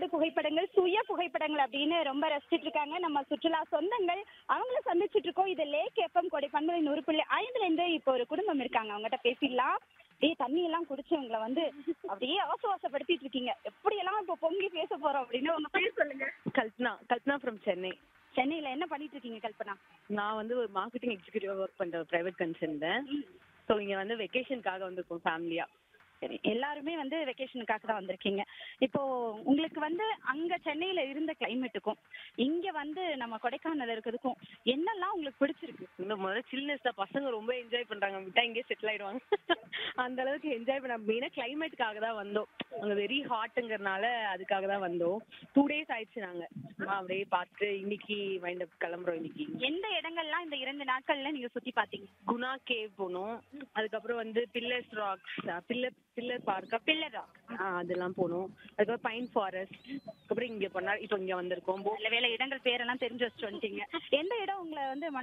இயற்கையோடு புகைப்படங்கள் சுய புகைப்படங்கள் அப்படின்னு ரொம்ப ரசிச்சிட்டு இருக்காங்க நம்ம சுற்றுலா சொந்தங்கள் அவங்கள சந்திச்சிட்டு இருக்கோம் இது லேக் எஃப்எம் கொடை பண்பலை நூறு புள்ளி ஐந்துல இருந்து இப்போ ஒரு குடும்பம் இருக்காங்க அவங்ககிட்ட பேசிடலாம் அப்படியே தண்ணி எல்லாம் குடிச்சு உங்களை வந்து அப்படியே அவசரப்படுத்திட்டு இருக்கீங்க எப்படி எல்லாம் இப்போ பொங்கி பேச போறோம் அப்படின்னு உங்க பேர் சொல்லுங்க கல்பனா கல்பனா ஃப்ரம் சென்னை சென்னையில என்ன பண்ணிட்டு இருக்கீங்க கல்பனா நான் வந்து ஒரு மார்க்கெட்டிங் எக்ஸிக்யூட்டிவ் ஒர்க் பண்ற பிரைவேட் கன்சர்ன் ஸோ இங்க வந்து வெக்கேஷனுக்காக வந்திருக்கோம் ஃபேமிலியா சரி எல்லாருமே வந்து வெக்கேஷனுக்காக தான் வந்திருக்கீங்க இப்போ உங்களுக்கு வந்து அங்க சென்னையில இருந்த கிளைமேட்டுக்கும் இங்க வந்து நம்ம கொடைக்கானல் இருக்கிறதுக்கும் என்னெல்லாம் உங்களுக்கு பிடிச்சிருக்கு இந்த முதல்ல சில்னஸ் தான் பசங்க ரொம்ப என்ஜாய் பண்றாங்க விட்டா இங்கே செட்டில் ஆயிடுவாங்க அந்த அளவுக்கு என்ஜாய் பண்ண மெயினா கிளைமேட்டுக்காக தான் வந்தோம் அங்க வெரி ஹாட்டுங்கிறனால அதுக்காக தான் வந்தோம் டூ டேஸ் ஆயிடுச்சு நாங்க சும்மா அப்படியே பார்த்து இன்னைக்கு மைண்ட் கிளம்புறோம் இன்னைக்கு எந்த இடங்கள்லாம் இந்த இரண்டு நாட்கள்ல நீங்க சுத்தி பாத்தீங்க குணா கேவ் போனோம் அதுக்கப்புறம் வந்து பில்லர்ஸ் ராக்ஸ் பில்லர் பில்லர் பார்க்கா பில்லர் ராக் ஆ அதெல்லாம் போனோம் அதுக்கப்புறம் பைன் ஃபாரஸ்ட் அதுக்கப்புறம் இங்க பண்ணா இப்போ இங்க வந்திருக்கோம் நல்ல வேலை இடங்கள் பேரெல்லாம் தெரிஞ்சு வச்சுட்டு வந்துட்டீங்க எந்த இடம் உங்களை வந்து